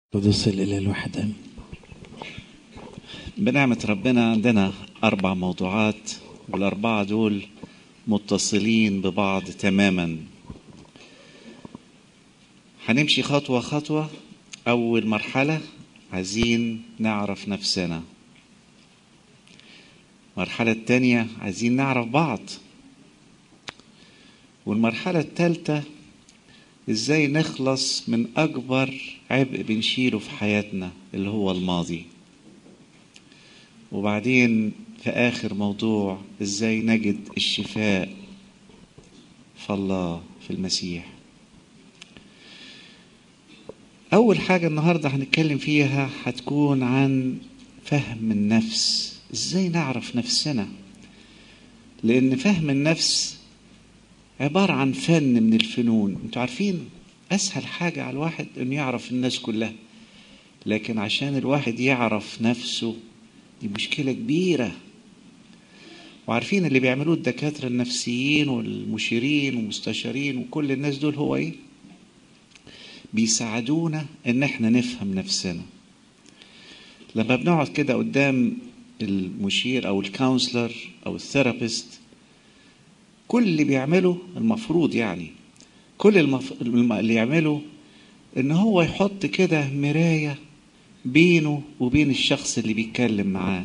قدس الإله الواحد آمين بنعمة ربنا عندنا أربع موضوعات والأربعة دول متصلين ببعض تماما هنمشي خطوة خطوة أول مرحلة عايزين نعرف نفسنا المرحلة التانية عايزين نعرف بعض والمرحلة التالتة ازاي نخلص من أكبر عبء بنشيله في حياتنا اللي هو الماضي وبعدين في آخر موضوع ازاي نجد الشفاء في الله في المسيح أول حاجة النهاردة هنتكلم فيها هتكون عن فهم النفس ازاي نعرف نفسنا لأن فهم النفس عبارة عن فن من الفنون انتوا عارفين أسهل حاجة على الواحد إنه يعرف الناس كلها لكن عشان الواحد يعرف نفسه دي مشكلة كبيرة وعارفين اللي بيعملوه الدكاترة النفسيين والمشيرين والمستشارين وكل الناس دول هو ايه بيساعدونا ان احنا نفهم نفسنا لما بنقعد كده قدام المشير او الكونسلر او الثيرابيست كل اللي بيعمله المفروض يعني كل المف... اللي يعمله ان هو يحط كده مراية بينه وبين الشخص اللي بيتكلم معاه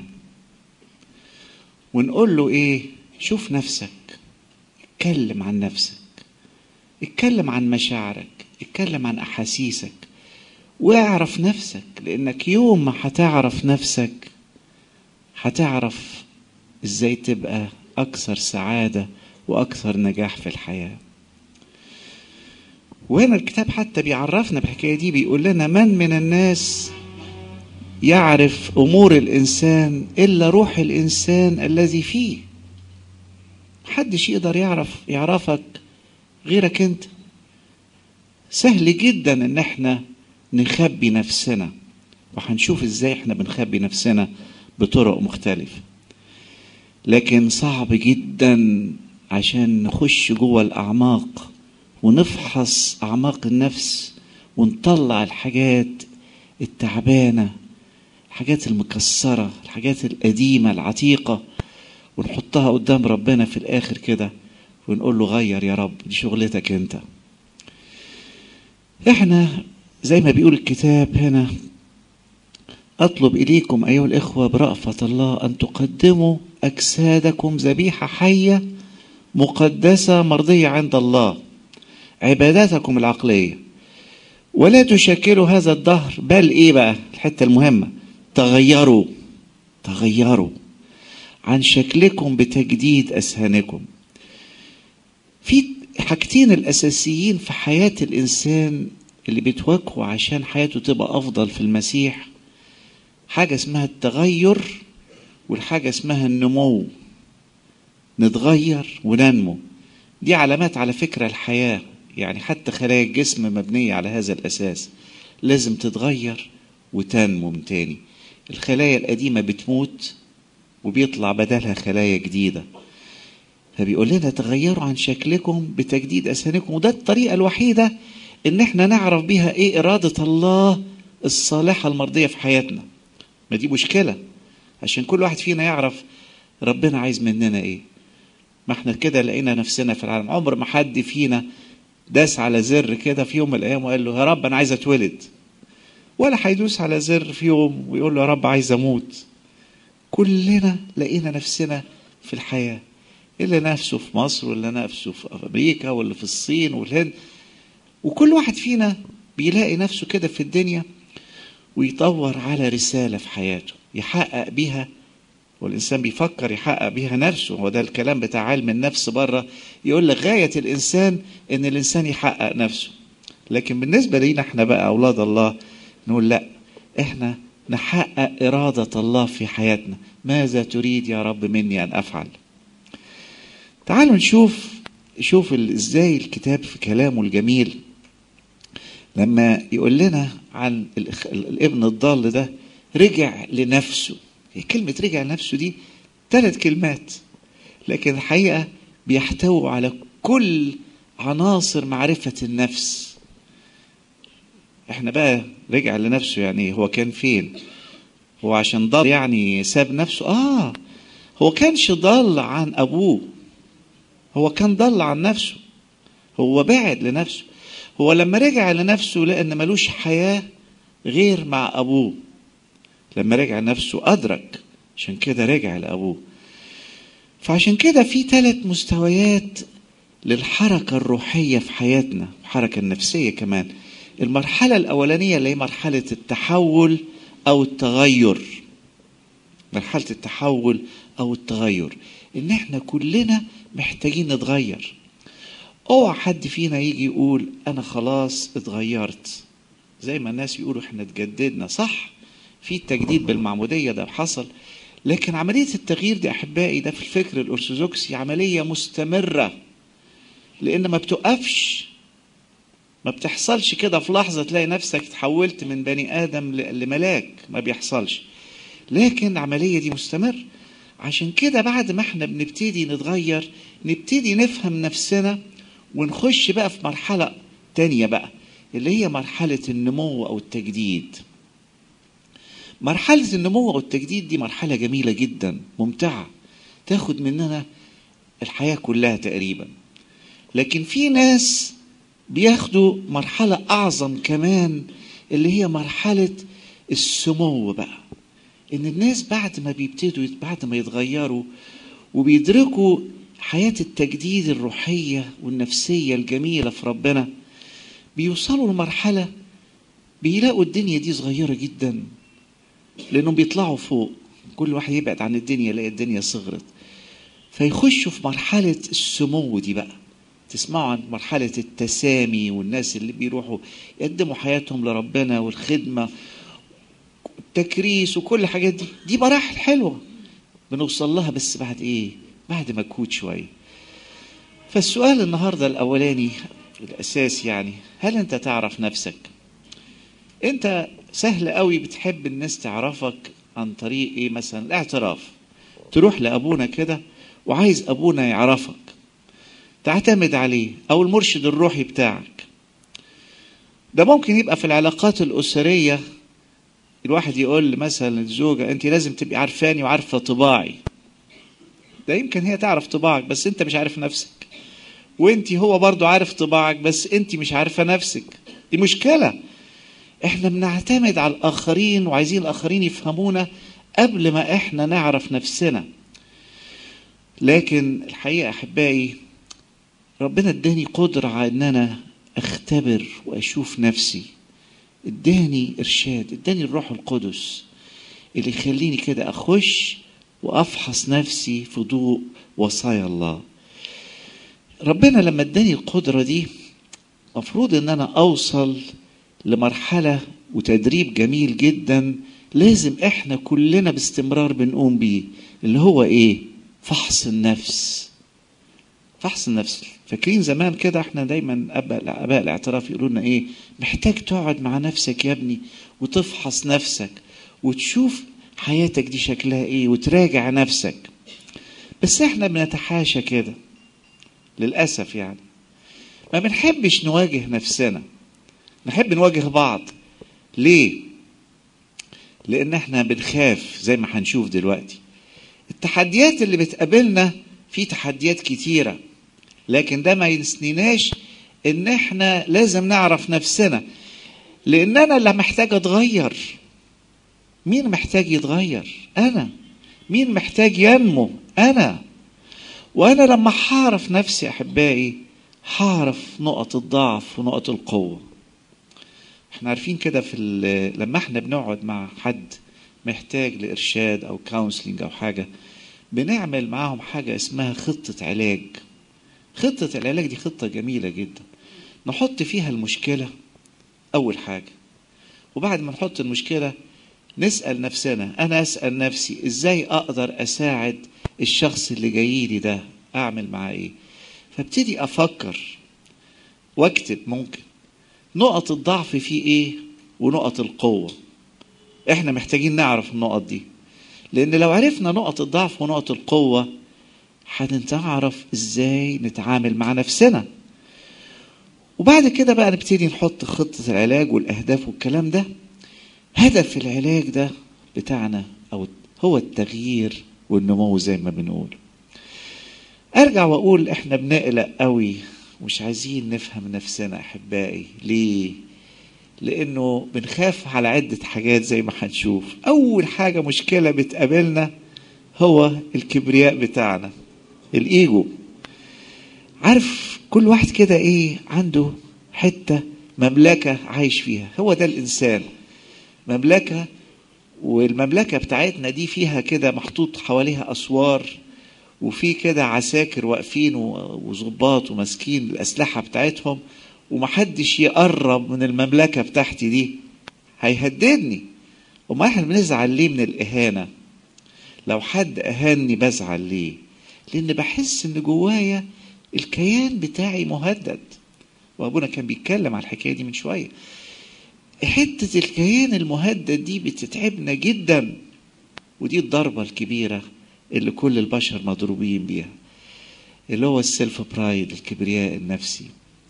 ونقول له ايه شوف نفسك اتكلم عن نفسك اتكلم عن مشاعرك اتكلم عن احاسيسك واعرف نفسك لانك يوم ما هتعرف نفسك هتعرف ازاي تبقى اكثر سعاده واكثر نجاح في الحياه وهنا الكتاب حتى بيعرفنا بالحكايه دي بيقول لنا من من الناس يعرف امور الانسان الا روح الانسان الذي فيه محدش يقدر يعرف يعرفك غيرك انت سهل جدا ان احنا نخبي نفسنا وهنشوف ازاي احنا بنخبي نفسنا بطرق مختلفه لكن صعب جدا عشان نخش جوه الاعماق ونفحص اعماق النفس ونطلع الحاجات التعبانه الحاجات المكسره الحاجات القديمه العتيقه ونحطها قدام ربنا في الاخر كده ونقول له غير يا رب دي شغلتك انت احنا زي ما بيقول الكتاب هنا اطلب اليكم ايها الاخوه برأفه الله ان تقدموا اجسادكم ذبيحه حيه مقدسه مرضيه عند الله عباداتكم العقليه ولا تشكلوا هذا الدهر بل ايه بقى الحته المهمه تغيروا تغيروا عن شكلكم بتجديد اذهانكم في حاجتين الاساسيين في حياه الانسان اللي بيتواجهوا عشان حياته تبقى افضل في المسيح حاجه اسمها التغير والحاجه اسمها النمو نتغير وننمو دي علامات على فكره الحياه يعني حتى خلايا الجسم مبنيه على هذا الاساس لازم تتغير وتنمو من تاني الخلايا القديمه بتموت وبيطلع بدلها خلايا جديده فبيقول لنا تغيروا عن شكلكم بتجديد اذهانكم وده الطريقه الوحيده ان احنا نعرف بيها ايه اراده الله الصالحه المرضيه في حياتنا ما دي مشكله عشان كل واحد فينا يعرف ربنا عايز مننا ايه ما احنا كده لقينا نفسنا في العالم عمر ما حد فينا داس على زر كده في يوم من الايام وقال له يا رب انا عايز اتولد ولا هيدوس على زر في يوم ويقول له يا رب عايز اموت كلنا لقينا نفسنا في الحياه اللي نفسه في مصر واللي نفسه في امريكا واللي في الصين والهند وكل واحد فينا بيلاقي نفسه كده في الدنيا ويدور على رساله في حياته يحقق بيها والانسان بيفكر يحقق بيها نفسه هو ده الكلام بتاع علم النفس بره يقول لك غايه الانسان ان الانسان يحقق نفسه لكن بالنسبه لينا احنا بقى اولاد الله نقول لا احنا نحقق اراده الله في حياتنا ماذا تريد يا رب مني ان افعل تعالوا نشوف شوف ازاي الكتاب في كلامه الجميل لما يقول لنا عن الابن الضال ده رجع لنفسه كلمة رجع لنفسه دي ثلاث كلمات لكن الحقيقة بيحتووا على كل عناصر معرفة النفس احنا بقى رجع لنفسه يعني هو كان فين هو عشان ضل يعني ساب نفسه اه هو كانش ضل عن ابوه هو كان ضل عن نفسه هو بعد لنفسه هو لما رجع لنفسه لقى ان ملوش حياة غير مع ابوه لما رجع لنفسه ادرك عشان كده رجع لابوه فعشان كده في ثلاث مستويات للحركة الروحية في حياتنا الحركة النفسية كمان المرحلة الأولانية اللي هي مرحلة التحول أو التغير مرحلة التحول أو التغير إن إحنا كلنا محتاجين نتغير اوعى حد فينا يجي يقول أنا خلاص اتغيرت زي ما الناس يقولوا إحنا اتجددنا صح في التجديد بالمعمودية ده حصل لكن عملية التغيير دي أحبائي ده في الفكر الأرثوذكسي عملية مستمرة لأن ما بتقفش ما بتحصلش كده في لحظة تلاقي نفسك تحولت من بني آدم لملاك ما بيحصلش لكن العملية دي مستمر عشان كده بعد ما احنا بنبتدي نتغير نبتدي نفهم نفسنا ونخش بقى في مرحلة تانية بقى اللي هي مرحلة النمو أو التجديد مرحلة النمو أو التجديد دي مرحلة جميلة جدا ممتعة تاخد مننا الحياة كلها تقريبا لكن في ناس بياخدوا مرحلة أعظم كمان اللي هي مرحلة السمو بقى إن الناس بعد ما بيبتدوا بعد ما يتغيروا وبيدركوا حياة التجديد الروحية والنفسية الجميلة في ربنا بيوصلوا لمرحلة بيلاقوا الدنيا دي صغيرة جدا لأنهم بيطلعوا فوق كل واحد يبعد عن الدنيا يلاقي الدنيا صغرت فيخشوا في مرحلة السمو دي بقى تسمعوا عن مرحلة التسامي والناس اللي بيروحوا يقدموا حياتهم لربنا والخدمة التكريس وكل الحاجات دي دي مراحل حلوة بنوصل لها بس بعد ايه بعد مجهود شوية فالسؤال النهاردة الأولاني الأساس يعني هل أنت تعرف نفسك أنت سهل قوي بتحب الناس تعرفك عن طريق ايه مثلا الاعتراف تروح لأبونا كده وعايز أبونا يعرفك تعتمد عليه او المرشد الروحي بتاعك ده ممكن يبقى في العلاقات الاسريه الواحد يقول مثلا الزوجه انت لازم تبقي عارفاني وعارفه طباعي ده يمكن هي تعرف طباعك بس انت مش عارف نفسك وانت هو برضو عارف طباعك بس انت مش عارفه نفسك دي مشكله احنا بنعتمد على الاخرين وعايزين الاخرين يفهمونا قبل ما احنا نعرف نفسنا لكن الحقيقه احبائي ربنا اداني قدرة على ان انا اختبر واشوف نفسي اداني ارشاد اداني الروح القدس اللي يخليني كده اخش وافحص نفسي في ضوء وصايا الله ربنا لما اداني القدرة دي مفروض ان انا اوصل لمرحلة وتدريب جميل جدا لازم احنا كلنا باستمرار بنقوم بيه اللي هو ايه فحص النفس فحص النفس فاكرين زمان كده احنا دايما اباء اباء الاعتراف يقولوا لنا ايه محتاج تقعد مع نفسك يا ابني وتفحص نفسك وتشوف حياتك دي شكلها ايه وتراجع نفسك بس احنا بنتحاشى كده للاسف يعني ما بنحبش نواجه نفسنا نحب نواجه بعض ليه لان احنا بنخاف زي ما هنشوف دلوقتي التحديات اللي بتقابلنا في تحديات كتيره لكن ده ما ينسنيناش ان احنا لازم نعرف نفسنا لان انا اللي محتاج اتغير مين محتاج يتغير انا مين محتاج ينمو انا وانا لما هعرف نفسي احبائي هعرف نقط الضعف ونقط القوه احنا عارفين كده في لما احنا بنقعد مع حد محتاج لارشاد او كونسلنج او حاجه بنعمل معاهم حاجه اسمها خطه علاج خطة العلاج دي خطة جميلة جدا نحط فيها المشكلة أول حاجة وبعد ما نحط المشكلة نسأل نفسنا أنا أسأل نفسي إزاي أقدر أساعد الشخص اللي جاي لي ده أعمل معاه إيه فابتدي أفكر واكتب ممكن نقط الضعف فيه إيه ونقط القوة إحنا محتاجين نعرف النقط دي لأن لو عرفنا نقط الضعف ونقط القوة هنعرف ازاي نتعامل مع نفسنا وبعد كده بقى نبتدي نحط خطة العلاج والأهداف والكلام ده هدف العلاج ده بتاعنا أو هو التغيير والنمو زي ما بنقول أرجع وأقول إحنا بنقلق قوي مش عايزين نفهم نفسنا أحبائي ليه؟ لأنه بنخاف على عدة حاجات زي ما هنشوف أول حاجة مشكلة بتقابلنا هو الكبرياء بتاعنا الإيجو عارف كل واحد كده إيه عنده حتة مملكة عايش فيها هو ده الإنسان مملكة والمملكة بتاعتنا دي فيها كده محطوط حواليها أسوار وفي كده عساكر واقفين وظباط وماسكين الأسلحة بتاعتهم ومحدش يقرب من المملكة بتاعتي دي هيهددني وما احنا بنزعل ليه من الإهانة لو حد أهاني بزعل ليه لأن بحس إن جوايا الكيان بتاعي مهدد وأبونا كان بيتكلم على الحكاية دي من شوية حتة الكيان المهدد دي بتتعبنا جدا ودي الضربة الكبيرة اللي كل البشر مضروبين بيها اللي هو السيلف برايد الكبرياء النفسي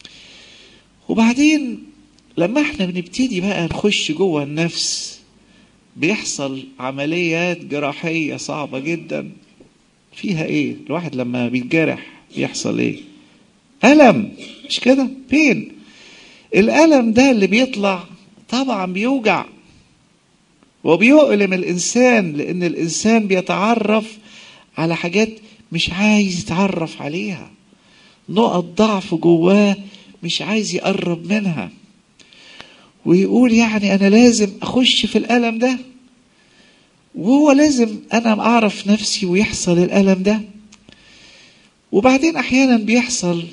وبعدين لما احنا بنبتدي بقى نخش جوه النفس بيحصل عمليات جراحية صعبة جدا فيها ايه الواحد لما بيتجرح بيحصل ايه ألم مش كده فين الألم ده اللي بيطلع طبعا بيوجع وبيؤلم الإنسان لأن الإنسان بيتعرف على حاجات مش عايز يتعرف عليها نقط ضعف جواه مش عايز يقرب منها ويقول يعني أنا لازم أخش في الألم ده وهو لازم أنا أعرف نفسي ويحصل الألم ده وبعدين أحيانا بيحصل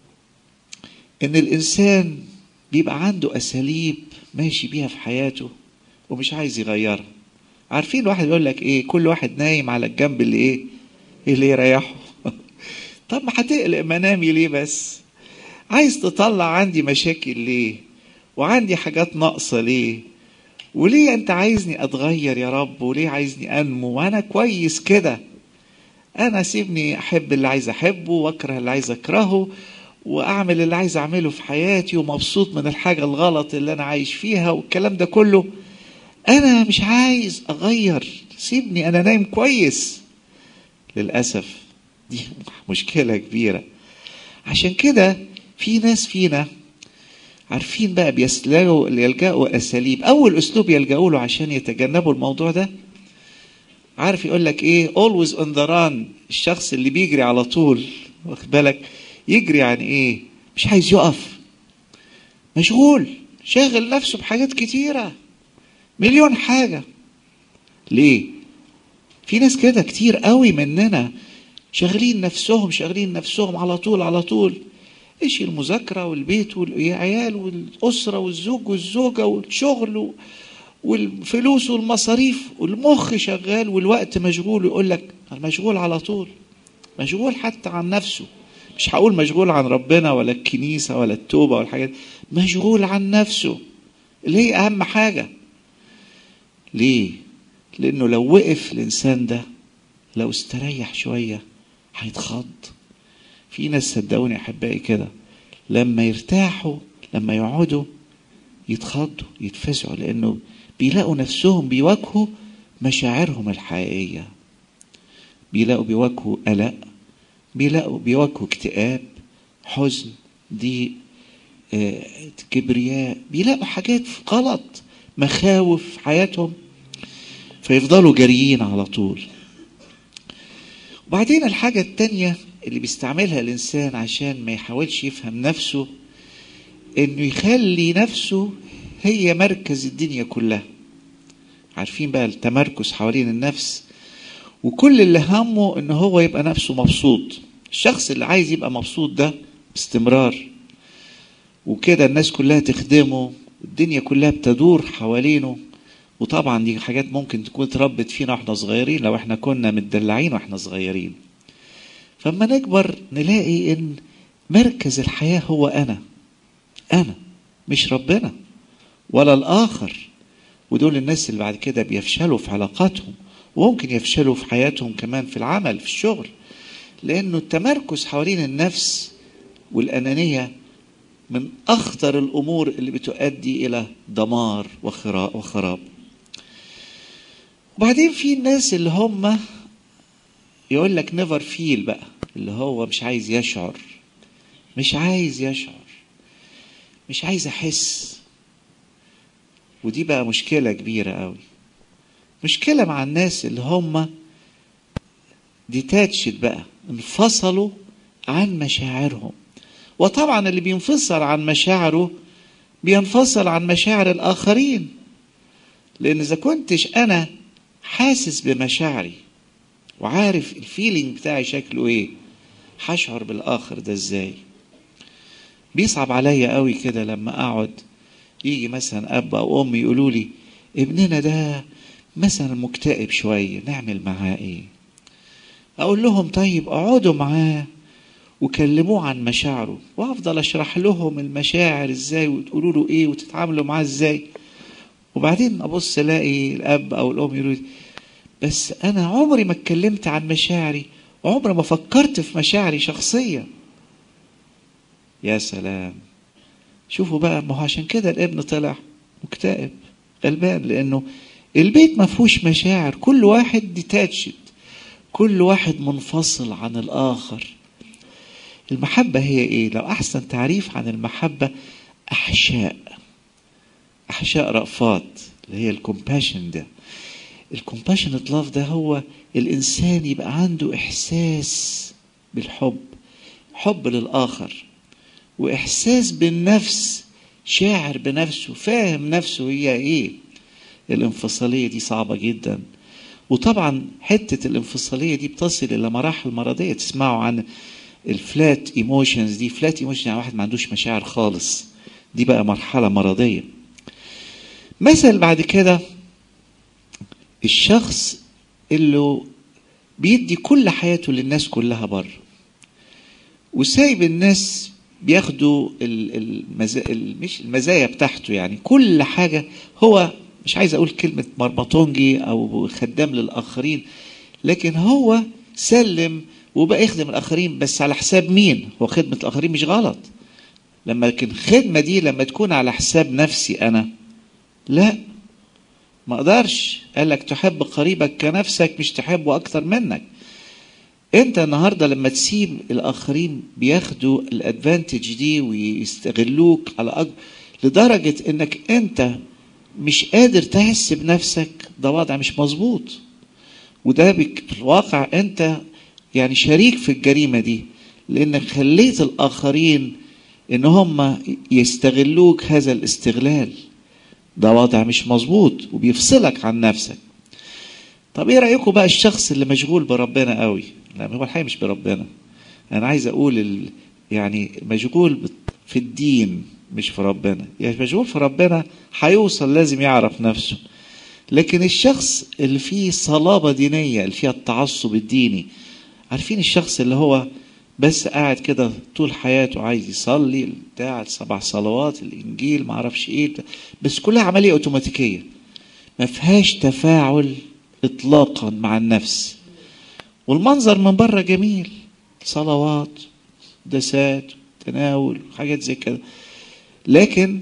إن الإنسان بيبقى عنده أساليب ماشي بيها في حياته ومش عايز يغيرها عارفين واحد يقول لك ايه كل واحد نايم على الجنب اللي ايه اللي يريحه طب ما هتقلق منامي ليه بس عايز تطلع عندي مشاكل ليه وعندي حاجات ناقصة ليه وليه انت عايزني اتغير يا رب وليه عايزني انمو وانا كويس كده انا سيبني احب اللي عايز احبه واكره اللي عايز اكرهه واعمل اللي عايز اعمله في حياتي ومبسوط من الحاجة الغلط اللي انا عايش فيها والكلام ده كله انا مش عايز اغير سيبني انا نايم كويس للاسف دي مشكله كبيره عشان كده في ناس فينا عارفين بقى بيسلجوا يلجأوا اساليب اول اسلوب يلجأوا له عشان يتجنبوا الموضوع ده عارف يقول لك ايه always on the run الشخص اللي بيجري على طول واخد بالك يجري يعني ايه مش عايز يقف مشغول شاغل نفسه بحاجات كتيره مليون حاجة ليه في ناس كده كتير قوي مننا شاغلين نفسهم شاغلين نفسهم على طول على طول ايش المذاكرة والبيت والعيال والأسرة والزوج والزوجة والشغل والفلوس والمصاريف والمخ شغال والوقت مشغول ويقول لك مشغول على طول مشغول حتى عن نفسه مش هقول مشغول عن ربنا ولا الكنيسة ولا التوبة ولا الحاجات مشغول عن نفسه اللي هي أهم حاجة ليه؟ لأنه لو وقف الإنسان ده لو استريح شوية هيتخض في ناس صدقوني أحبائي كده لما يرتاحوا لما يقعدوا يتخضوا يتفزعوا لأنه بيلاقوا نفسهم بيواجهوا مشاعرهم الحقيقية بيلاقوا بيواجهوا قلق بيلاقوا بيواجهوا اكتئاب حزن ضيق آه، كبرياء بيلاقوا حاجات غلط مخاوف في حياتهم فيفضلوا جاريين على طول وبعدين الحاجة التانية اللي بيستعملها الإنسان عشان ما يحاولش يفهم نفسه إنه يخلي نفسه هي مركز الدنيا كلها عارفين بقى التمركز حوالين النفس وكل اللي همه إن هو يبقى نفسه مبسوط الشخص اللي عايز يبقى مبسوط ده باستمرار وكده الناس كلها تخدمه الدنيا كلها بتدور حوالينه وطبعا دي حاجات ممكن تكون اتربت فينا واحنا صغيرين لو احنا كنا متدلعين واحنا صغيرين فاما نكبر نلاقي ان مركز الحياة هو انا انا مش ربنا ولا الاخر ودول الناس اللي بعد كده بيفشلوا في علاقاتهم وممكن يفشلوا في حياتهم كمان في العمل في الشغل لانه التمركز حوالين النفس والانانيه من اخطر الامور اللي بتؤدي الى دمار وخراب وبعدين في الناس اللي هم يقول لك نيفر فيل بقى اللي هو مش عايز يشعر مش عايز يشعر مش عايز احس ودي بقى مشكله كبيره قوي مشكله مع الناس اللي هم ديتاتشد بقى انفصلوا عن مشاعرهم وطبعا اللي بينفصل عن مشاعره بينفصل عن مشاعر الاخرين لان اذا كنتش انا حاسس بمشاعري وعارف الفيلينج بتاعي شكله ايه هشعر بالاخر ده ازاي بيصعب عليا قوي كده لما اقعد يجي مثلا اب او ام يقولوا لي ابننا ده مثلا مكتئب شويه نعمل معاه ايه اقول لهم طيب اقعدوا معاه وكلموه عن مشاعره وافضل اشرح لهم المشاعر ازاي وتقولوا له ايه وتتعاملوا معاه ازاي وبعدين ابص الاقي الاب او الام يقولوا بس انا عمري ما اتكلمت عن مشاعري عمري ما فكرت في مشاعري شخصيا يا سلام شوفوا بقى ما هو عشان كده الابن طلع مكتئب غلبان لانه البيت ما فيهوش مشاعر كل واحد ديتاتشد كل واحد منفصل عن الاخر المحبه هي ايه لو احسن تعريف عن المحبه احشاء احشاء رأفات اللي هي الكومباشن ده الكومباشنت لاف ده هو الانسان يبقى عنده احساس بالحب حب للاخر واحساس بالنفس شاعر بنفسه فاهم نفسه هي ايه الانفصاليه دي صعبه جدا وطبعا حته الانفصاليه دي بتصل الى مراحل مرضيه تسمعوا عن الفلات ايموشنز دي فلات ايموشن يعني واحد ما عندوش مشاعر خالص دي بقى مرحله مرضيه مثل بعد كده الشخص اللي بيدي كل حياته للناس كلها بره وسايب الناس بياخدوا المزا... مش المزايا بتاعته يعني كل حاجه هو مش عايز اقول كلمه مربطونجي او خدام للاخرين لكن هو سلم وبقى يخدم الاخرين بس على حساب مين هو خدمه الاخرين مش غلط لما لكن الخدمه دي لما تكون على حساب نفسي انا لا ما اقدرش قال لك تحب قريبك كنفسك مش تحبه اكتر منك انت النهارده لما تسيب الاخرين بياخدوا الادفانتج دي ويستغلوك على أكبر لدرجه انك انت مش قادر تحس بنفسك ده وضع مش مظبوط وده في الواقع انت يعني شريك في الجريمه دي لانك خليت الاخرين ان هم يستغلوك هذا الاستغلال ده وضع مش مظبوط وبيفصلك عن نفسك طب ايه رايكم بقى الشخص اللي مشغول بربنا قوي لا هو الحقيقه مش بربنا انا عايز اقول ال... يعني مشغول في الدين مش في ربنا يعني مشغول في ربنا هيوصل لازم يعرف نفسه لكن الشخص اللي فيه صلابه دينيه اللي فيها التعصب الديني عارفين الشخص اللي هو بس قاعد كده طول حياته عايز يصلي بتاع سبع صلوات الانجيل ما اعرفش ايه بس كلها عمليه اوتوماتيكيه ما فيهاش تفاعل اطلاقا مع النفس والمنظر من بره جميل صلوات دسات تناول حاجات زي كده لكن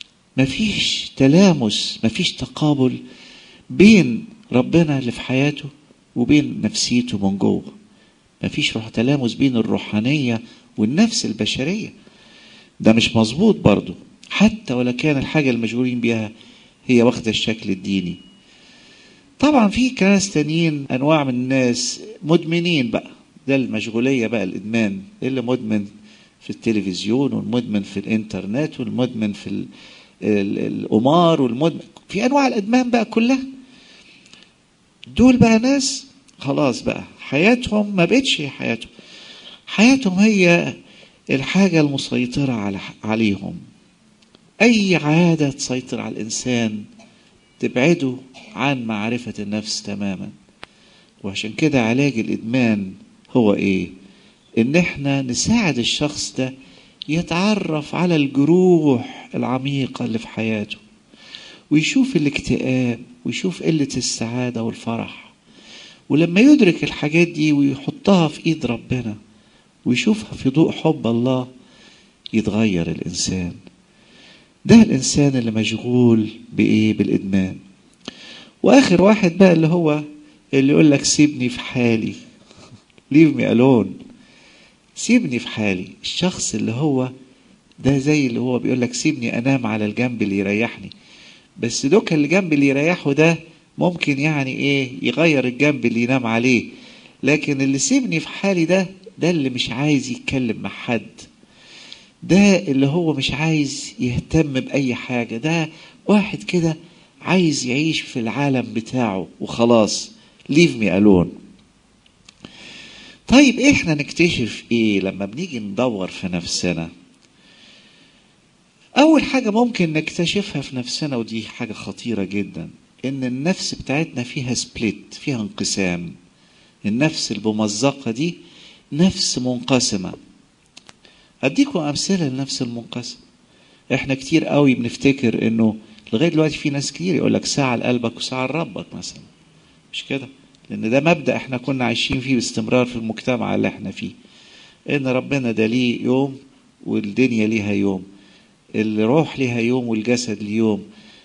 مفيش تلامس مفيش تقابل بين ربنا اللي في حياته وبين نفسيته من جوه مفيش روح تلامس بين الروحانية والنفس البشرية ده مش مظبوط برضو حتى ولا كان الحاجة المشغولين بيها هي واخدة الشكل الديني طبعا في ناس تانيين انواع من الناس مدمنين بقى ده المشغولية بقى الادمان اللي مدمن في التلفزيون والمدمن في الانترنت والمدمن في ال ال القمار والمدمن في انواع الادمان بقى كلها دول بقى ناس خلاص بقى حياتهم ما بقتش هي حياتهم حياتهم هي الحاجة المسيطرة على عليهم أي عادة تسيطر على الإنسان تبعده عن معرفة النفس تماما وعشان كده علاج الإدمان هو إيه؟ إن إحنا نساعد الشخص ده يتعرف على الجروح العميقة اللي في حياته ويشوف الاكتئاب ويشوف قلة السعادة والفرح ولما يدرك الحاجات دي ويحطها في ايد ربنا ويشوفها في ضوء حب الله يتغير الإنسان ده الإنسان اللي مشغول بإيه بالإدمان وآخر واحد بقى اللي هو اللي يقول لك سيبني في حالي leave me alone سيبني في حالي الشخص اللي هو ده زي اللي هو بيقول لك سيبني انام على الجنب اللي يريحني بس دوك اللي جنب اللي يريحه ده ممكن يعني ايه يغير الجنب اللي ينام عليه لكن اللي سيبني في حالي ده ده اللي مش عايز يتكلم مع حد ده اللي هو مش عايز يهتم بأي حاجة ده واحد كده عايز يعيش في العالم بتاعه وخلاص leave me alone طيب احنا نكتشف ايه لما بنيجي ندور في نفسنا اول حاجة ممكن نكتشفها في نفسنا ودي حاجة خطيرة جدا ان النفس بتاعتنا فيها سبليت فيها انقسام النفس الممزقة دي نفس منقسمة اديكم امثلة للنفس المنقسم احنا كتير قوي بنفتكر انه لغاية دلوقتي في ناس كتير يقول لك ساعة لقلبك وساعة لربك مثلا مش كده لان ده مبدأ احنا كنا عايشين فيه باستمرار في المجتمع اللي احنا فيه ان ربنا ده ليه يوم والدنيا ليها يوم الروح ليها يوم والجسد ليه يوم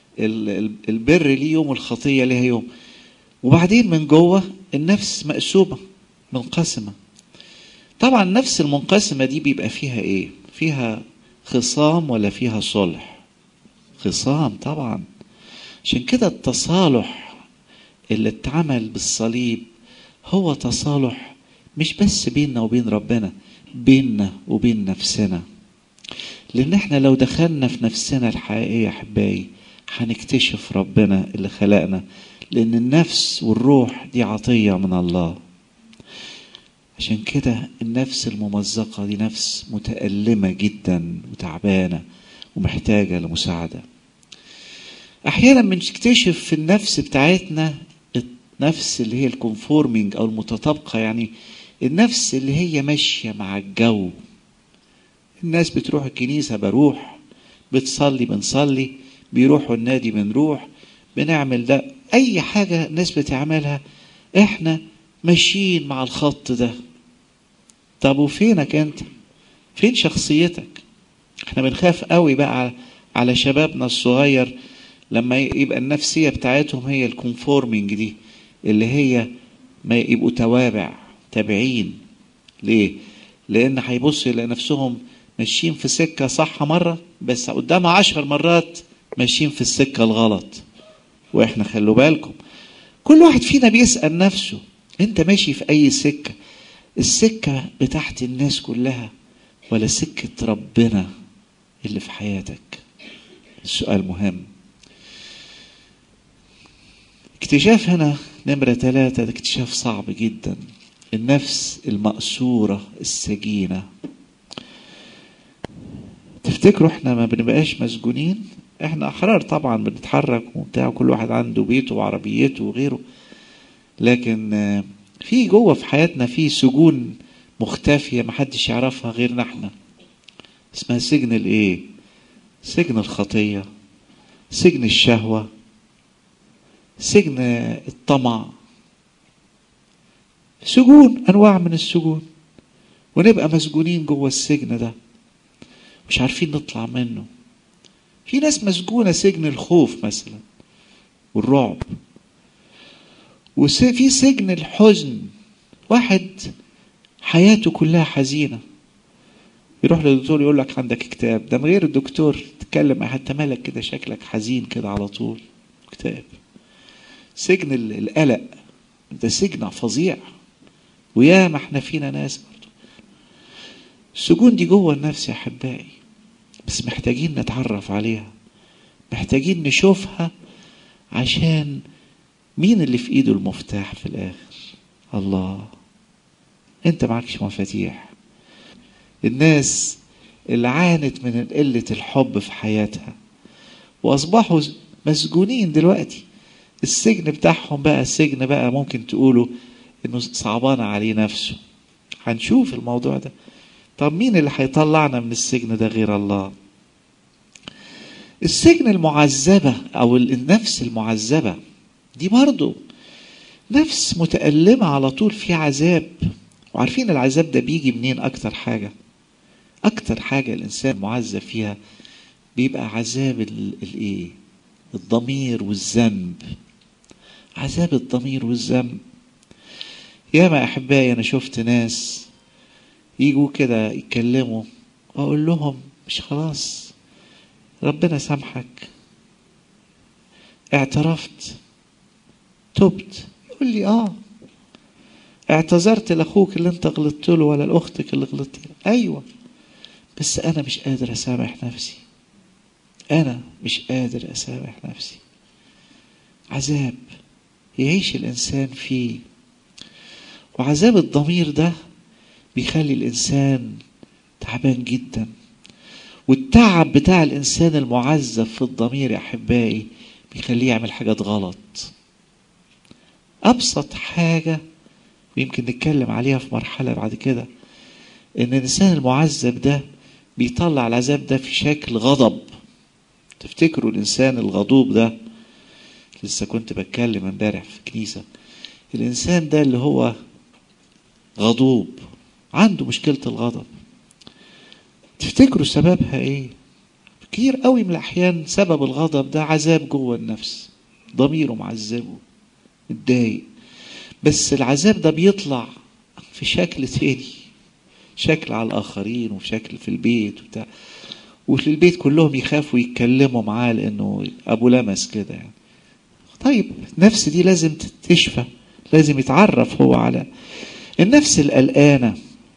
البر ليه يوم والخطية ليها يوم وبعدين من جوه النفس مقسومة منقسمة طبعا النفس المنقسمة دي بيبقى فيها ايه فيها خصام ولا فيها صلح خصام طبعا عشان كده التصالح اللي اتعمل بالصليب هو تصالح مش بس بيننا وبين ربنا بيننا وبين نفسنا لان احنا لو دخلنا في نفسنا الحقيقيه يا احبائي هنكتشف ربنا اللي خلقنا لان النفس والروح دي عطيه من الله عشان كده النفس الممزقه دي نفس متالمه جدا وتعبانه ومحتاجه لمساعده احيانا بنكتشف في النفس بتاعتنا النفس اللي هي الكونفورمينج او المتطابقه يعني النفس اللي هي ماشيه مع الجو الناس بتروح الكنيسة بروح بتصلي بنصلي بيروحوا النادي بنروح بنعمل ده أي حاجة الناس بتعملها إحنا ماشيين مع الخط ده طب وفينك أنت فين شخصيتك إحنا بنخاف قوي بقى على شبابنا الصغير لما يبقى النفسية بتاعتهم هي الكونفورمينج دي اللي هي ما يبقوا توابع تابعين ليه؟ لأن هيبصوا يلاقي نفسهم ماشيين في سكة صح مرة بس قدامها عشر مرات ماشيين في السكة الغلط واحنا خلوا بالكم كل واحد فينا بيسأل نفسه انت ماشي في اي سكة السكة بتاعت الناس كلها ولا سكة ربنا اللي في حياتك السؤال مهم اكتشاف هنا نمرة ثلاثة ده اكتشاف صعب جدا النفس المأسورة السجينة تفتكروا احنا ما بنبقاش مسجونين احنا احرار طبعا بنتحرك وبتاع كل واحد عنده بيته وعربيته وغيره لكن في جوه في حياتنا في سجون مختفية محدش يعرفها غيرنا احنا اسمها سجن الايه سجن الخطية سجن الشهوة سجن الطمع سجون انواع من السجون ونبقى مسجونين جوه السجن ده مش عارفين نطلع منه في ناس مسجونة سجن الخوف مثلا والرعب وفي سجن الحزن واحد حياته كلها حزينة يروح للدكتور يقول لك عندك اكتئاب ده من غير الدكتور تتكلم حتى مالك كده شكلك حزين كده على طول اكتئاب سجن القلق ده سجن فظيع ويا ما احنا فينا ناس برضه السجون دي جوه النفس يا احبائي بس محتاجين نتعرف عليها محتاجين نشوفها عشان مين اللي في ايده المفتاح في الاخر الله انت معكش مفاتيح الناس اللي عانت من قلة الحب في حياتها واصبحوا مسجونين دلوقتي السجن بتاعهم بقى السجن بقى ممكن تقولوا انه صعبان عليه نفسه هنشوف الموضوع ده طب مين اللي هيطلعنا من السجن ده غير الله السجن المعذبة أو النفس المعذبة دي برضو نفس متألمة على طول في عذاب وعارفين العذاب ده بيجي منين أكتر حاجة اكتر حاجة الانسان معذب فيها بيبقى عذاب الايه الضمير والذنب عذاب الضمير والذنب ياما احبائي انا شفت ناس يجوا كده يتكلموا اقول لهم مش خلاص ربنا سامحك اعترفت تبت يقول لي اه اعتذرت لاخوك اللي انت غلطت له ولا لاختك اللي غلطت له ايوه بس انا مش قادر اسامح نفسي انا مش قادر اسامح نفسي عذاب يعيش الانسان فيه وعذاب الضمير ده بيخلي الانسان تعبان جدا والتعب بتاع الانسان المعذب في الضمير يا احبائي بيخليه يعمل حاجات غلط ابسط حاجه ويمكن نتكلم عليها في مرحله بعد كده ان الانسان المعذب ده بيطلع العذاب ده في شكل غضب تفتكروا الانسان الغضوب ده لسه كنت بتكلم امبارح في كنيسه الانسان ده اللي هو غضوب عنده مشكله الغضب تفتكروا سببها ايه كتير قوي من الاحيان سبب الغضب ده عذاب جوه النفس ضميره معذبه متضايق بس العذاب ده بيطلع في شكل تاني شكل على الاخرين وشكل في البيت وبتاع وفي البيت كلهم يخافوا يتكلموا معاه لانه ابو لمس كده يعني طيب النفس دي لازم تشفى لازم يتعرف هو على النفس القلقانه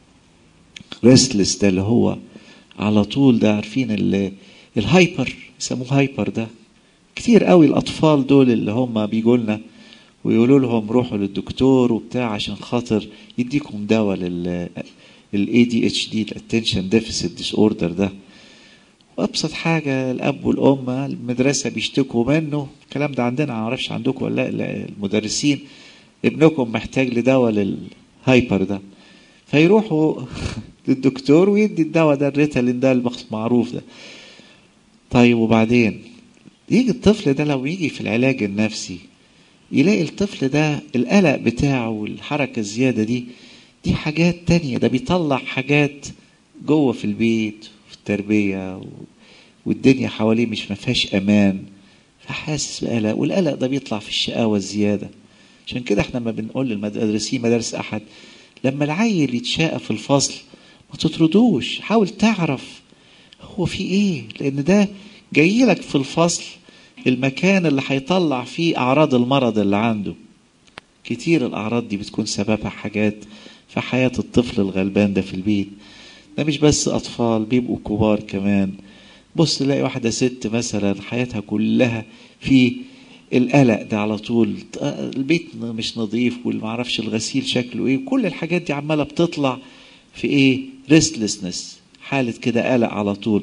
ريستلس ده اللي هو على طول ده عارفين الهايبر يسموه هايبر ده كتير قوي الاطفال دول اللي هم بيجوا لنا ويقولوا لهم روحوا للدكتور وبتاع عشان خاطر يديكم دواء لل الاي دي اتش دي الاتنشن ديفيسيت ديس اوردر ده وابسط حاجه الاب والام المدرسه بيشتكوا منه الكلام ده عندنا ما اعرفش عندكم ولا لا المدرسين ابنكم محتاج لدواء للهايبر ده فيروحوا للدكتور ويدي الدواء ده الريتالين ده المعروف ده طيب وبعدين يجي الطفل ده لو يجي في العلاج النفسي يلاقي الطفل ده القلق بتاعه والحركة الزيادة دي دي حاجات تانية ده بيطلع حاجات جوه في البيت في التربية والدنيا حواليه مش مفيهاش أمان فحاسس بقلق والقلق ده بيطلع في الشقاوة الزيادة عشان كده احنا ما بنقول للمدرسين مدارس أحد لما العيل يتشاقى في الفصل ما تطردوش حاول تعرف هو في ايه لان ده جاي لك في الفصل المكان اللي هيطلع فيه اعراض المرض اللي عنده كتير الاعراض دي بتكون سببها حاجات في حياة الطفل الغلبان ده في البيت ده مش بس اطفال بيبقوا كبار كمان بص تلاقي واحدة ست مثلا حياتها كلها في القلق ده على طول البيت مش نظيف والمعرفش الغسيل شكله ايه كل الحاجات دي عمالة بتطلع في ايه ريستلسنس حالة كده قلق على طول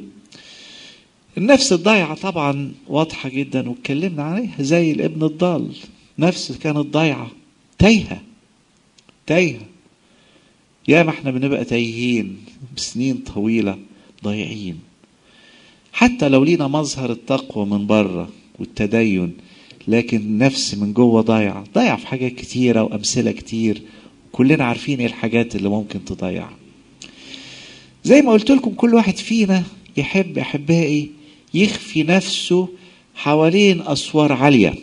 النفس الضايعة طبعا واضحة جدا واتكلمنا عليها زي الابن الضال نفس كانت ضايعة تايهة تايهة يا ما احنا بنبقى تايهين بسنين طويلة ضايعين حتى لو لينا مظهر التقوى من بره والتدين لكن النفس من جوه ضايعة ضايعة في حاجات كتيرة وأمثلة كتير كلنا عارفين ايه الحاجات اللي ممكن تضيعها زي ما قلت لكم كل واحد فينا يحب احبائي يخفي نفسه حوالين اسوار عاليه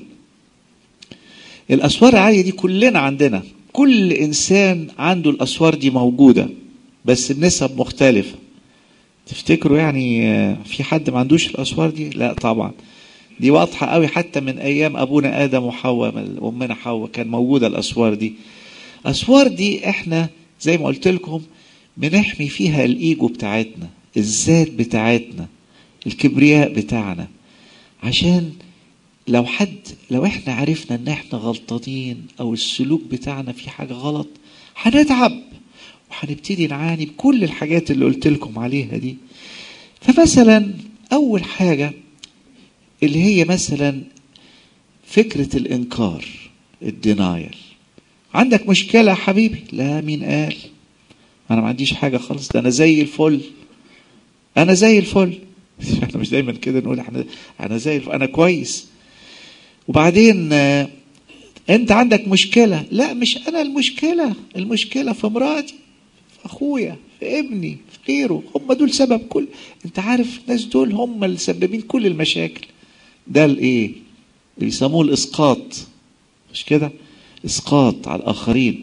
الاسوار العاليه دي كلنا عندنا كل انسان عنده الاسوار دي موجوده بس بنسب مختلفه تفتكروا يعني في حد ما عندوش الاسوار دي لا طبعا دي واضحه قوي حتى من ايام ابونا ادم وحواء امنا حواء كان موجوده الاسوار دي اسوار دي احنا زي ما قلت لكم بنحمي فيها الايجو بتاعتنا الذات بتاعتنا الكبرياء بتاعنا عشان لو حد لو احنا عرفنا ان احنا غلطانين او السلوك بتاعنا في حاجه غلط هنتعب وهنبتدي نعاني بكل الحاجات اللي قلت لكم عليها دي فمثلا اول حاجه اللي هي مثلا فكره الانكار الدينايل عندك مشكله يا حبيبي لا مين قال انا ما عنديش حاجه خالص ده انا زي الفل انا زي الفل احنا مش دايما كده نقول احنا انا زي الفل انا كويس وبعدين انت عندك مشكله لا مش انا المشكله المشكله في مراتي في اخويا في ابني في غيره هم دول سبب كل انت عارف الناس دول هم اللي سببين كل المشاكل ده الايه اللي بيسموه الاسقاط مش كده اسقاط على الاخرين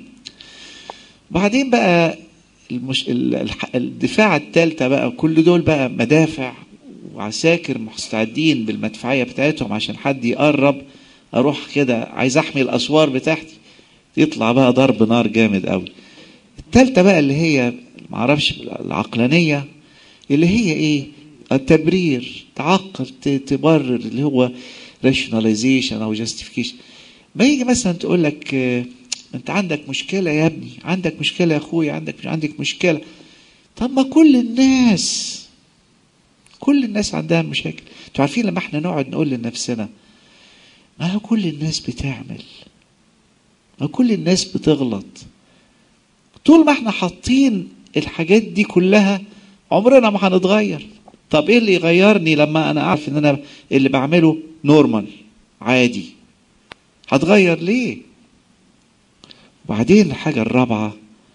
بعدين بقى المش... الدفاع الثالثه بقى كل دول بقى مدافع وعساكر مستعدين بالمدفعيه بتاعتهم عشان حد يقرب اروح كده عايز احمي الاسوار بتاعتي يطلع بقى ضرب نار جامد قوي الثالثه بقى اللي هي معرفش العقلانيه اللي هي ايه التبرير تعقل تبرر اللي هو rationalization او justification ما يجي مثلا تقول لك انت عندك مشكله يا ابني عندك مشكله يا اخويا عندك مش عندك مشكله طب ما كل الناس كل الناس عندها مشاكل انتوا عارفين لما احنا نقعد نقول لنفسنا ما هو كل الناس بتعمل ما كل الناس بتغلط طول ما احنا حاطين الحاجات دي كلها عمرنا ما هنتغير طب ايه اللي يغيرني لما انا اعرف ان انا اللي بعمله نورمال عادي هتغير ليه وبعدين الحاجة الرابعة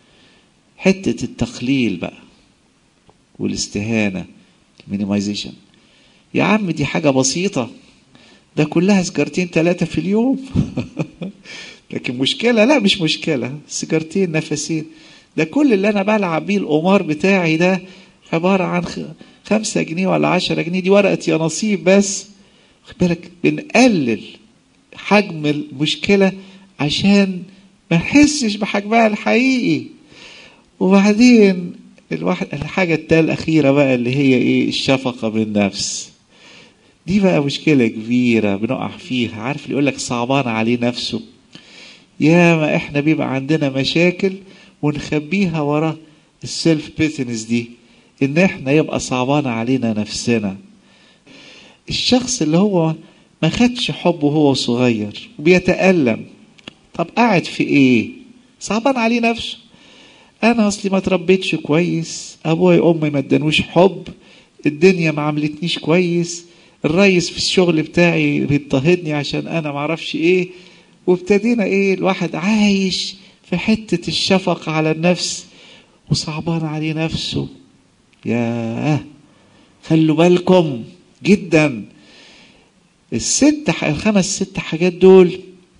حتة التقليل بقى والاستهانة المينيمايزيشن يا عم دي حاجة بسيطة ده كلها سيجارتين ثلاثة في اليوم لكن مشكلة لا مش مشكلة سيجارتين نفسين ده كل اللي أنا بلعب بيه القمار بتاعي ده عبارة عن خمسة جنيه ولا عشرة جنيه دي ورقة يا نصيب بس خد بالك بنقلل حجم المشكلة عشان ما نحسش بحجمها الحقيقي وبعدين الواحد الحاجة التالتة الأخيرة بقى اللي هي إيه الشفقة بالنفس دي بقى مشكلة كبيرة بنقع فيها عارف اللي يقول لك صعبان عليه نفسه يا ما احنا بيبقى عندنا مشاكل ونخبيها ورا السيلف بيتنس دي ان احنا يبقى صعبان علينا نفسنا الشخص اللي هو ما خدش حب وهو صغير وبيتألم طب قاعد في ايه صعبان عليه نفسه انا اصلي ما تربيتش كويس ابويا وامي ما ادانوش حب الدنيا ما عملتنيش كويس الريس في الشغل بتاعي بيضطهدني عشان انا ما اعرفش ايه وابتدينا ايه الواحد عايش في حتة الشفقة على النفس وصعبان عليه نفسه ياه خلوا بالكم جدا الست الخمس ست حاجات دول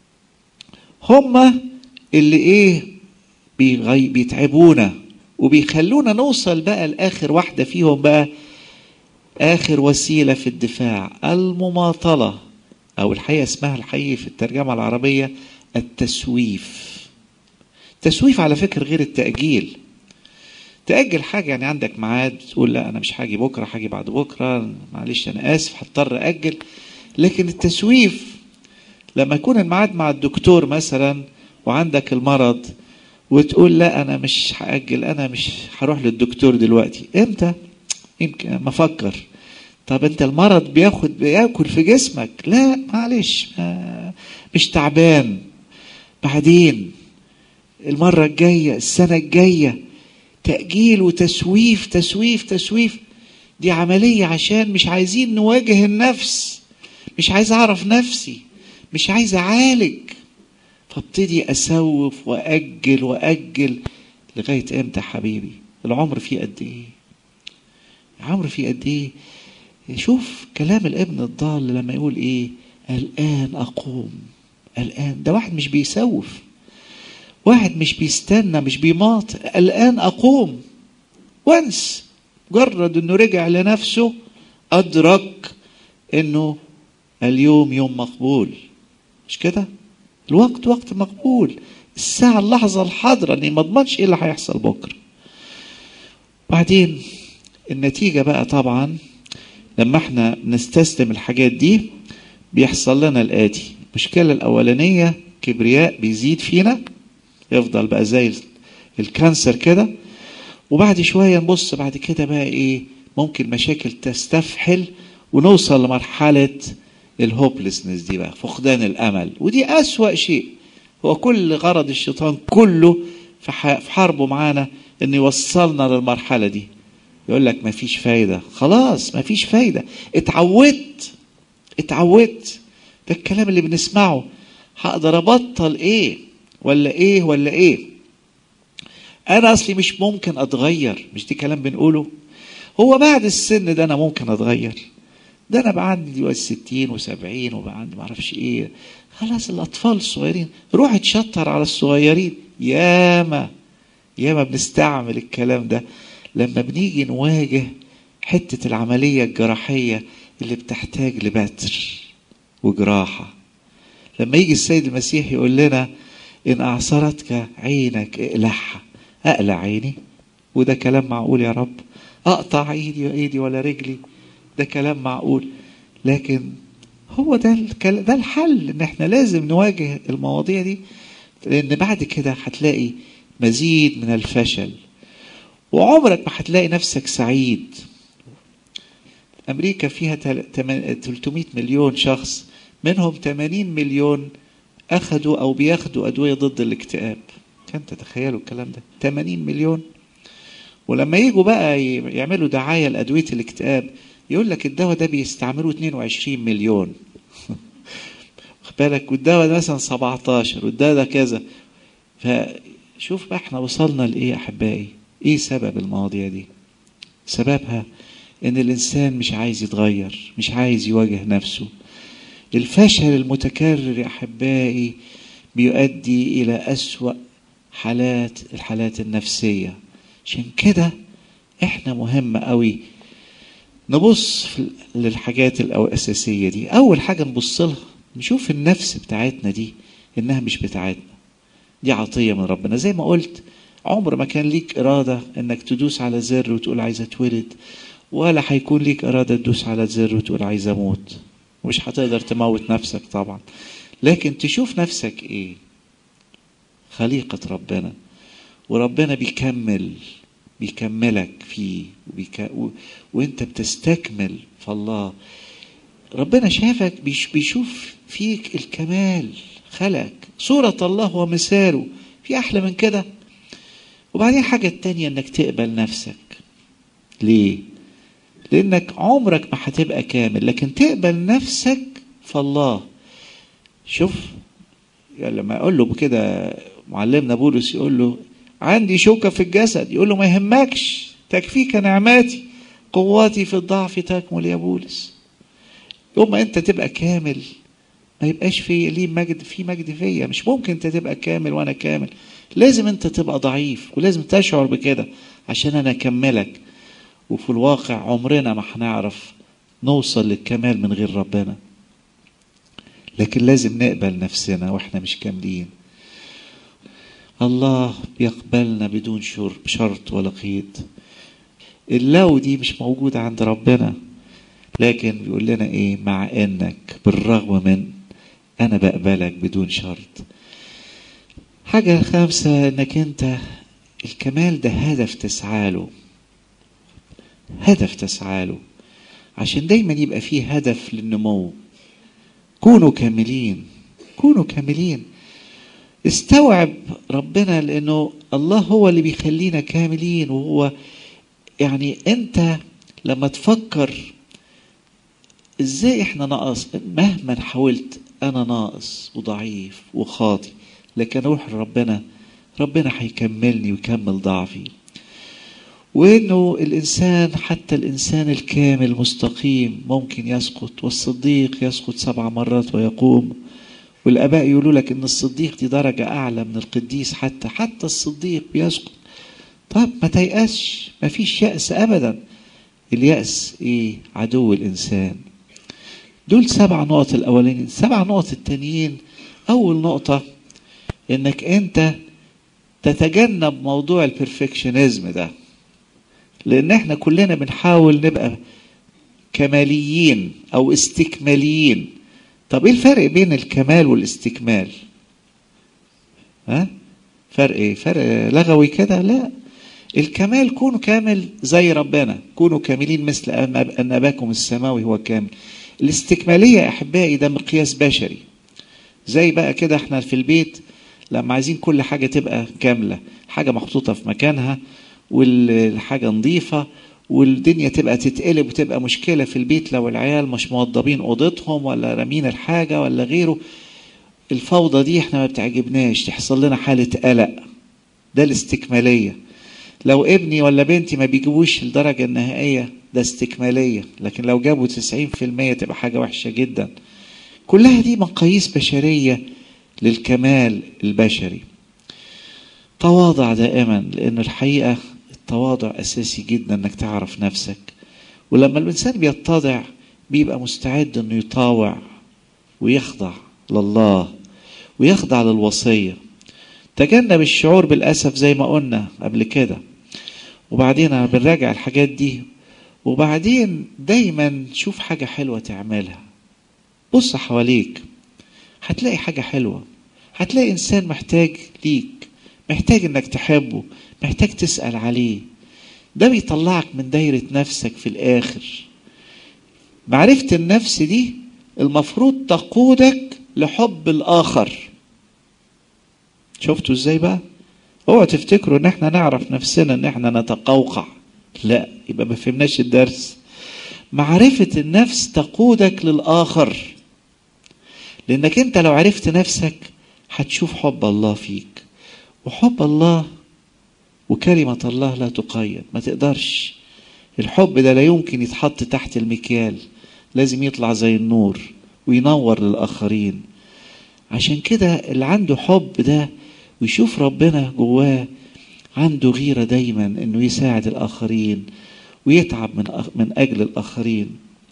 هما اللي ايه بيغي بيتعبونا وبيخلونا نوصل بقى لاخر واحده فيهم بقى اخر وسيله في الدفاع المماطله او الحقيقه اسمها الحقيقي في الترجمه العربيه التسويف تسويف على فكره غير التاجيل تاجل حاجه يعني عندك ميعاد تقول لا انا مش هاجي بكره هاجي بعد بكره معلش انا اسف هضطر اجل لكن التسويف لما يكون الميعاد مع الدكتور مثلا وعندك المرض وتقول لا انا مش هاجل انا مش هروح للدكتور دلوقتي امتى يمكن ما افكر طب انت المرض بياخد بياكل في جسمك لا معلش مش تعبان بعدين المرة الجاية السنة الجاية تأجيل وتسويف تسويف تسويف دي عملية عشان مش عايزين نواجه النفس مش عايز أعرف نفسي مش عايز أعالج فابتدي أسوف وأجل وأجل لغاية إمتى حبيبي العمر فيه قد إيه العمر فيه قد إيه شوف كلام الابن الضال لما يقول إيه الآن أقوم الآن ده واحد مش بيسوف واحد مش بيستنى مش بيماط الآن أقوم وانس مجرد انه رجع لنفسه أدرك انه اليوم يوم مقبول مش كده الوقت وقت مقبول الساعة اللحظة الحاضرة اني ما اضمنش ايه اللي هيحصل بكرة بعدين النتيجة بقى طبعا لما احنا نستسلم الحاجات دي بيحصل لنا الآتي المشكلة الأولانية كبرياء بيزيد فينا يفضل بقى زي الكانسر كده وبعد شوية نبص بعد كده بقى ايه ممكن مشاكل تستفحل ونوصل لمرحلة الهوبلسنس دي بقى فقدان الأمل ودي أسوأ شيء هو كل غرض الشيطان كله في حربه معانا انه يوصلنا للمرحلة دي يقول لك مفيش فايدة خلاص مفيش فايدة اتعودت اتعودت ده الكلام اللي بنسمعه هقدر ابطل ايه ولا ايه ولا ايه انا اصلي مش ممكن اتغير مش دي كلام بنقوله هو بعد السن ده انا ممكن اتغير ده انا بقى عندي دلوقتي 60 و70 وبقى عندي معرفش ايه خلاص الاطفال الصغيرين روح اتشطر على الصغيرين ياما ياما بنستعمل الكلام ده لما بنيجي نواجه حتة العملية الجراحية اللي بتحتاج لبتر وجراحة لما يجي السيد المسيح يقول لنا إن أعصرتك عينك اقلعها أقلع عيني وده كلام معقول يا رب أقطع إيدي وإيدي ولا رجلي ده كلام معقول لكن هو ده الكل... ده الحل ان احنا لازم نواجه المواضيع دي لان بعد كده هتلاقي مزيد من الفشل وعمرك ما هتلاقي نفسك سعيد امريكا فيها 300 مليون شخص منهم 80 مليون اخذوا او بياخدوا ادويه ضد الاكتئاب كان تتخيلوا الكلام ده 80 مليون ولما يجوا بقى يعملوا دعايه لادويه الاكتئاب يقول لك الدواء ده بيستعملوه 22 مليون واخد بالك والدواء ده مثلا 17 والدواء ده كذا فشوف بقى احنا وصلنا لايه احبائي ايه سبب المواضيع دي سببها ان الانسان مش عايز يتغير مش عايز يواجه نفسه الفشل المتكرر يا احبائي بيؤدي الى اسوا حالات الحالات النفسيه عشان كده احنا مهم قوي نبص للحاجات الاساسيه دي اول حاجه نبص لها نشوف النفس بتاعتنا دي انها مش بتاعتنا دي عطيه من ربنا زي ما قلت عمر ما كان ليك اراده انك تدوس على زر وتقول عايز اتولد ولا هيكون ليك اراده تدوس على زر وتقول عايز اموت ومش هتقدر تموت نفسك طبعا لكن تشوف نفسك ايه خليقه ربنا وربنا بيكمل بيكملك فيه وبيك... و... وانت بتستكمل في الله ربنا شافك بيش... بيشوف فيك الكمال خلقك صورة الله ومثاله في أحلى من كده وبعدين حاجة تانية انك تقبل نفسك ليه لانك عمرك ما هتبقى كامل لكن تقبل نفسك في الله شوف يعني لما اقول له كده معلمنا بولس يقول له عندي شوكة في الجسد يقول له ما يهمكش تكفيك نعماتي قواتي في الضعف تكمل يا بولس يوم ما انت تبقى كامل ما يبقاش في ليه مجد في مجد فيا مش ممكن انت تبقى كامل وانا كامل لازم انت تبقى ضعيف ولازم تشعر بكده عشان انا اكملك وفي الواقع عمرنا ما هنعرف نوصل للكمال من غير ربنا لكن لازم نقبل نفسنا واحنا مش كاملين الله بيقبلنا بدون شرط ولا قيد اللو دي مش موجودة عند ربنا لكن بيقول لنا ايه مع انك بالرغم من انا بقبلك بدون شرط حاجة خامسة انك انت الكمال ده هدف تسعى له هدف تسعى له عشان دايما يبقى فيه هدف للنمو كونوا كاملين كونوا كاملين استوعب ربنا لانه الله هو اللي بيخلينا كاملين وهو يعني انت لما تفكر ازاي احنا ناقص مهما حاولت انا ناقص وضعيف وخاطي لكن اروح لربنا ربنا هيكملني ويكمل ضعفي وانه الانسان حتى الانسان الكامل مستقيم ممكن يسقط والصديق يسقط سبع مرات ويقوم والاباء يقولوا لك ان الصديق دي درجه اعلى من القديس حتى حتى الصديق بيسقط طب ما تيأسش ما فيش يأس ابدا اليأس ايه عدو الانسان دول سبع نقط الاولانيين سبع نقط التانيين اول نقطه انك انت تتجنب موضوع البرفكشنزم ده لان احنا كلنا بنحاول نبقى كماليين او استكماليين طب ايه الفرق بين الكمال والاستكمال ها فرق ايه فرق لغوي كده لا الكمال كونوا كامل زي ربنا كونوا كاملين مثل ان اباكم السماوي هو كامل الاستكماليه يا احبائي ده مقياس بشري زي بقى كده احنا في البيت لما عايزين كل حاجه تبقى كامله حاجه محطوطه في مكانها والحاجه نظيفه والدنيا تبقى تتقلب وتبقى مشكله في البيت لو العيال مش موضبين اوضتهم ولا رامين الحاجه ولا غيره الفوضى دي احنا ما بتعجبناش تحصل لنا حاله قلق ده الاستكمالية لو ابني ولا بنتي ما بيجيبوش الدرجة النهائية ده استكمالية لكن لو جابوا 90% تبقى حاجة وحشة جدا كلها دي مقاييس بشرية للكمال البشري تواضع دائما لأن الحقيقة التواضع أساسي جدا إنك تعرف نفسك ولما الإنسان بيتضع بيبقى مستعد إنه يطاوع ويخضع لله ويخضع للوصية تجنب الشعور بالأسف زي ما قلنا قبل كده وبعدين بنراجع الحاجات دي وبعدين دايما شوف حاجة حلوة تعملها بص حواليك هتلاقي حاجة حلوة هتلاقي إنسان محتاج ليك محتاج إنك تحبه محتاج تسأل عليه ده بيطلعك من دايرة نفسك في الآخر معرفة النفس دي المفروض تقودك لحب الآخر شفتوا ازاي بقى اوعوا تفتكروا ان احنا نعرف نفسنا ان احنا نتقوقع لا يبقى ما فهمناش الدرس معرفة النفس تقودك للآخر لأنك أنت لو عرفت نفسك هتشوف حب الله فيك وحب الله وكلمة الله لا تقيد ما تقدرش الحب ده لا يمكن يتحط تحت المكيال لازم يطلع زي النور وينور للآخرين عشان كده اللي عنده حب ده ويشوف ربنا جواه عنده غيرة دايما انه يساعد الآخرين ويتعب من من أجل الآخرين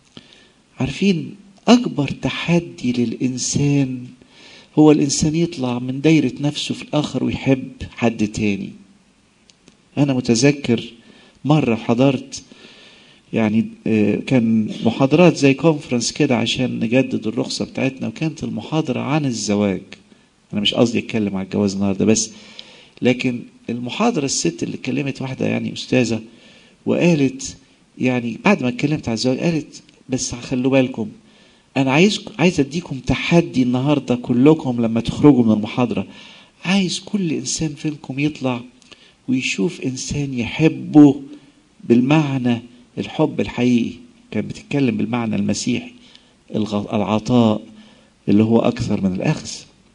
عارفين أكبر تحدي للإنسان هو الإنسان يطلع من دايرة نفسه في الآخر ويحب حد تاني أنا متذكر مرة حضرت يعني كان محاضرات زي كونفرنس كده عشان نجدد الرخصة بتاعتنا وكانت المحاضرة عن الزواج أنا مش قصدي أتكلم على الجواز النهاردة بس لكن المحاضرة الست اللي اتكلمت واحدة يعني أستاذة وقالت يعني بعد ما اتكلمت على الزواج قالت بس خلوا بالكم أنا عايز عايز أديكم تحدي النهاردة كلكم لما تخرجوا من المحاضرة عايز كل إنسان فيكم يطلع ويشوف إنسان يحبه بالمعنى الحب الحقيقي كانت بتتكلم بالمعنى المسيحي العطاء اللي هو أكثر من الأخذ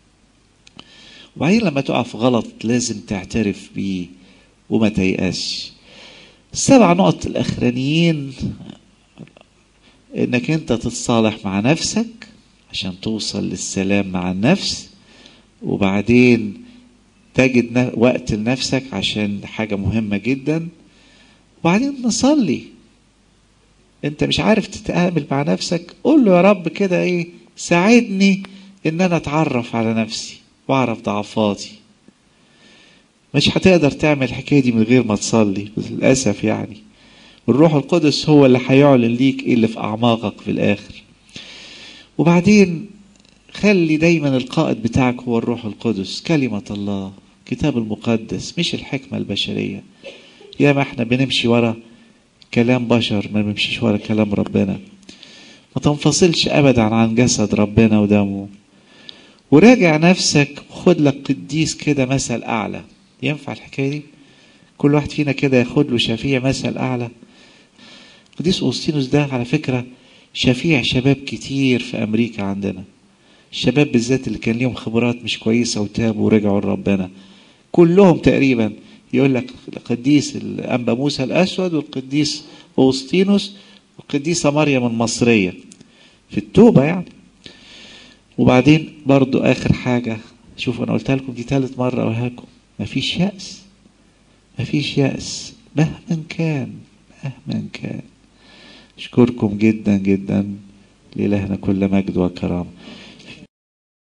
وبعدين لما تقع في غلط لازم تعترف بيه وما تيأسش السبع نقط الأخرانيين إنك أنت تتصالح مع نفسك عشان توصل للسلام مع النفس وبعدين تجد وقت لنفسك عشان حاجة مهمة جدا وبعدين نصلي انت مش عارف تتعامل مع نفسك قول له يا رب كده ايه ساعدني ان انا اتعرف على نفسي واعرف ضعفاتي مش هتقدر تعمل الحكايه دي من غير ما تصلي للاسف يعني الروح القدس هو اللي هيعلن ليك ايه اللي في اعماقك في الاخر وبعدين خلي دايما القائد بتاعك هو الروح القدس كلمة الله كتاب المقدس مش الحكمة البشرية يا ما احنا بنمشي ورا كلام بشر ما بنمشيش ورا كلام ربنا ما تنفصلش ابدا عن جسد ربنا ودمه وراجع نفسك وخد لك قديس كده مثل اعلى ينفع الحكايه دي كل واحد فينا كده ياخد له شفيع مثل اعلى قديس اوسطينوس ده على فكره شفيع شباب كتير في امريكا عندنا الشباب بالذات اللي كان ليهم خبرات مش كويسه وتابوا ورجعوا لربنا كلهم تقريبا يقول لك القديس الانبا موسى الاسود والقديس اوسطينوس والقديسه مريم المصريه في التوبه يعني وبعدين برضو اخر حاجه شوفوا انا قلتها لكم دي ثالث مره اقولها مفيش يأس مفيش يأس مهما كان مهما كان أشكركم جدا جدا لإلهنا كل مجد وكرامة